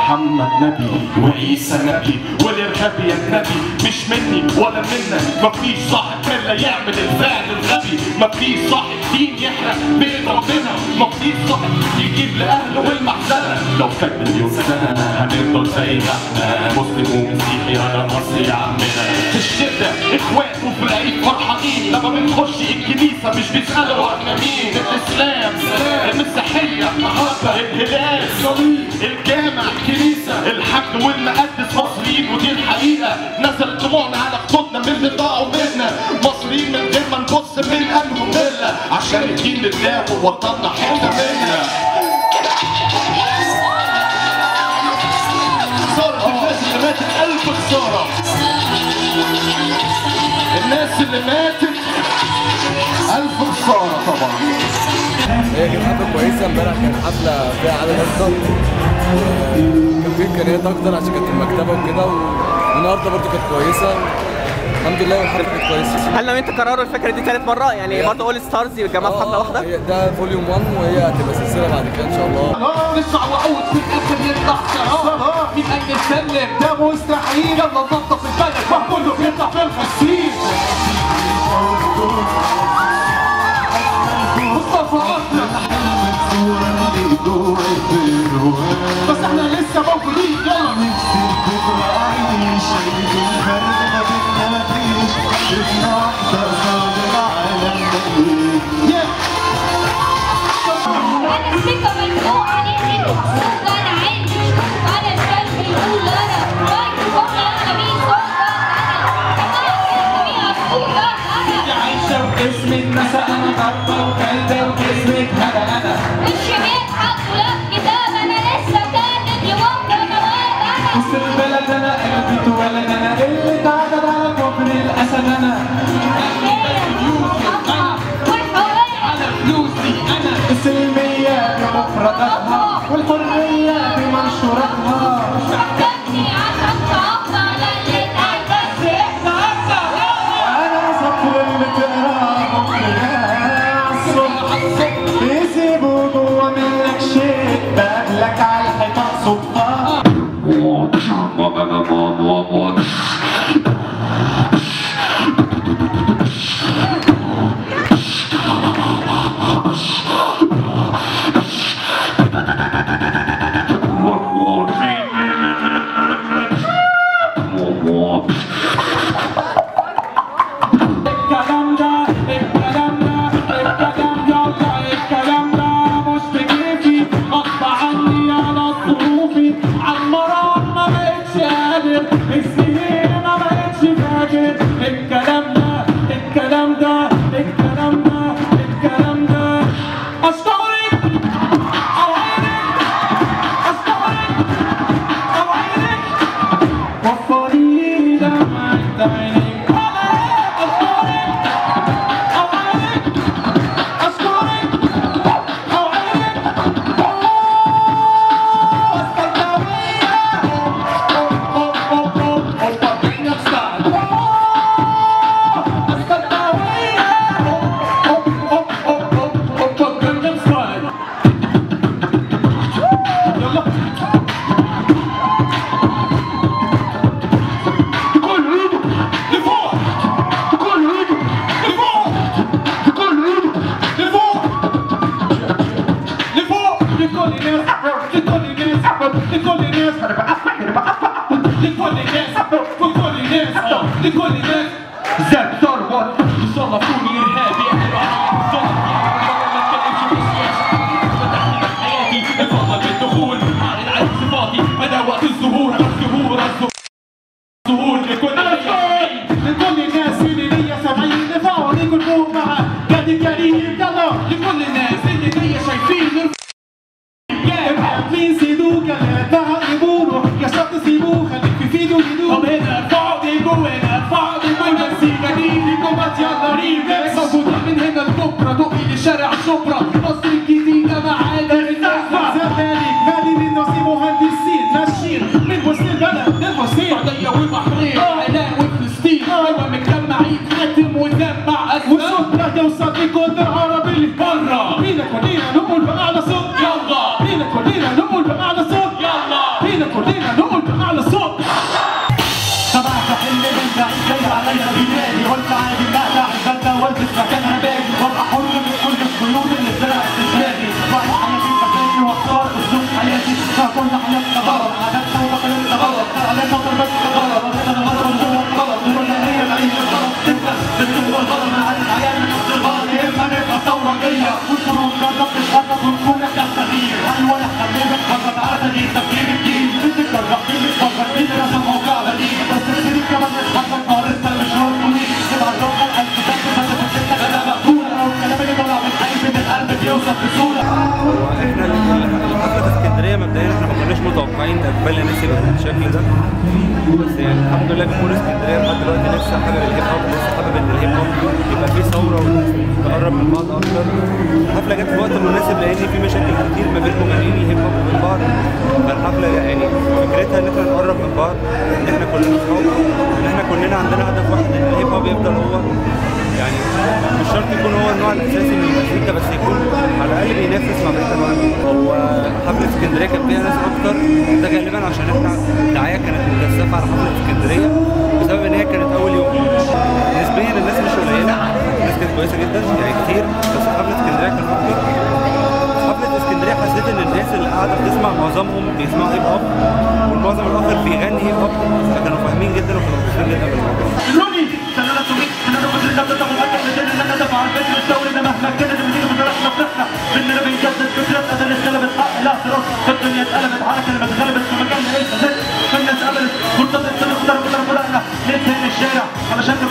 محمد نبي وعيسى نبي والارهابي يا نبي مش مني ولا منك مفيش صاحب كلا يعمل الفعل الغبي مفيش صاحب دين يحرق بيت ربنا مفيش صاحب يجيب لاهله المحزنه لو كان مليون سنه هنفضل زي ما احنا مسلم ومسيحي انا مصري يا عمنا في الشده اخوات وفي العيد فرحانين لما بنخش الكنيسه مش بيسالوا احنا مين الاسلام المسيحيه محبه الهلال الجامع كنيسه الحمل والمقدس مصريين ودي الحقيقه نزل دموعنا على خطوطنا من اللي ضاعوا منا مصريين من غير ما نبص من انهم مله عشان الدين لله ووطننا حته منا خسارة الناس اللي ماتت ألف خسارة الناس اللي ماتت ألف خسارة طبعا هي كانت حفله كويسه امبارح كانت حفله فيها عدد اكتر آه، كان في امكانيات اكتر عشان كانت في المكتبه وكده والنهارده برضه كانت كويسه الحمد لله والحفله كانت كويسه هل ناويين تكرروا الفكره دي ثالث مره يعني برضه اول ستارز يتجمعوا في حفله واحده هي ده فوليوم 1 وهي هتبقى سلسله بعد كده ان شاء الله نسمع وعود في الاخر يطلع شراب مين قال نتكلم ده مستحيل يلا ننظف البلد ما كله بيطلع في الفسيل مصطفى اكرم بس احنا لسه موجودين يلا Yeah. انا السكه ملفوقه عليك صوت انا عندي انا الكلب يقول انا مايكروفون انا مين صوت انا جميع صوت انا عايشة واسمك مساء انا ضربة وكلبة وجسمك هذا انا مش بيضحك ولا كتاب انا لسه كاتب يوم مواد انا وسط البلد انا قلبي اتولد انا اللي اتعدد على كفر الاسد انا والحريه على فلوسي انا السلمية بمفرداتها والحرية بمنشوراتها حكمني عشان تعبط على اللي اتعدى انا صف اللي تقراه الصبح يسيبوا جوا منك شيء بقلك على الحيطان صدفة الكلام ده الكلام ده الكلام يلا الكلام ده مش بكيفي غصب عني على ظروفي عالمرار ما بقتش قادر السنين ما بقتش فاكر الكلام ده الكلام ده الكلام ده الكلام ده اشتغلك او عينك اشتغلك او عينك وفري دمعة عينيك أشكرك أو عينك أشكرك أو عينك السلطوية أوب أوب أوب أوب أوب بينا ستايل السلطوية أوب أوب أوب أوب أوب بينا ستايل يلا كل ايده لفوق كل ايده لفوق كل ايده لفوق لفوق لكل الناس لكل الناس لكل الناس انا بقفل انا بقفل لكل الناس لكل الناس لكل الناس زاد ثروت يصنفوني ارهابي الفضل بالدخول اعلن عن صفاتي بدا وقت الظهور الظهور الظهور ظهور لكل لكل الناس اللي ليا سامعين نفعوا كل فوق مع قد كريم يلا لكل الناس اللي ليا شايفين عاملين سيدوك لا تعقبونه يا شط سيبوه خليك في فيدو يدوه طب هنا ارفعوا ديجو هنا ارفعوا ديجو المزيكا دي ديجو بات يلا ريمكس موجودة من هنا لبكرة دقي لشارع شبرا مصر الجديدة معانا الناس زمالك نادي للنصيب مهندسين ماشيين من وسط البلد للحسين سعودية والبحرين عراق وفلسطين ايوه متجمعين خاتم وسمع اسماء وصوتنا يوصل لكل العرب اللي برا بينا كلنا نقول بأعلى صوت يلا بينا كلنا نقول بأعلى صوت يلا بينا كلنا مكانها باقي وابقى حر من كل القيود اللي اتزرعت في دماغي بعد حياتي مكاني واختار اسلوب حياتي فكل حياتنا غلط عاداتنا وتقاليدنا غلط علينا وتربيتنا غلط انا غلط وجوه غلط ولا هي العيش غلط انت بتقول غلط انا عارف عيال نفس الغلط يا اما نبقى ثورجيه والشروط جربت تتحرك ونكون لك تغيير ايوه انا حبيبك فقط على تغيير تفكير الدين بتتجرب فيني تفكر فيني رسم موقع بديل بس الجديد كمان نتحرك ما لسه مش موجودين تبقى اللغه الكتاب بس بتفتح انا مقبوله او الكلام اللي طالع من قلبي من القلب بيوصل بسهوله احنا حفله اسكندريه مبدئيا احنا ما كناش متوقعين اقبال الناس يبقى بالشكل ده بس يعني الحمد لله جمهور اسكندريه لحد دلوقتي لسه حابب الهيب هوب لسه حابب ان الهيب هوب يبقى فيه ثوره والناس تقرب من بعض اكتر الحفله جت في وقت مناسب لان في مشاكل كتير ما بين مغنيين الهيب هوب وبين بعض فالحفله يعني فكرتها ان احنا نقرب من بعض ان احنا كلنا اصحاب ان احنا كلنا عندنا هدف واحد ان الهيب هوب يفضل هو يعني مش شرط يكون هو النوع الاساسي من المزيكا بس يكون على الاقل بينافس مع بقيه الانواع هو حفله اسكندريه كان فيها ناس اكتر ده غالبا عشان احنا الدعايه كانت مكثفه على حفله اسكندريه بسبب ان هي كانت اول يوم نسبيا الناس مش قليله الناس كانت كويسه جدا يعني كتير بس حفله اسكندريه كان اكتر حفله اسكندريه حسيت ان الناس اللي قاعده بتسمع معظمهم بيسمعوا هيب هوب والمعظم الاخر بيغني هيب هوب فكانوا فاهمين جدا وكانوا مبسوطين جدا بالموضوع لوني سنة توميك سنة كنت الدولة تاخد أكل من اللي أنا دفع الفكر الدولي إن مهما كانت بنيجي بطريقتنا بنفنا إننا بنجدد فكرتنا ده اللي اتغلبت حق الاعتراف الدنيا اتقلبت على كلمة اتغلبت في مكاننا إيه زدت الناس قبلت مرتبط سنة اختار كده فرقنا ننزل الشارع علشان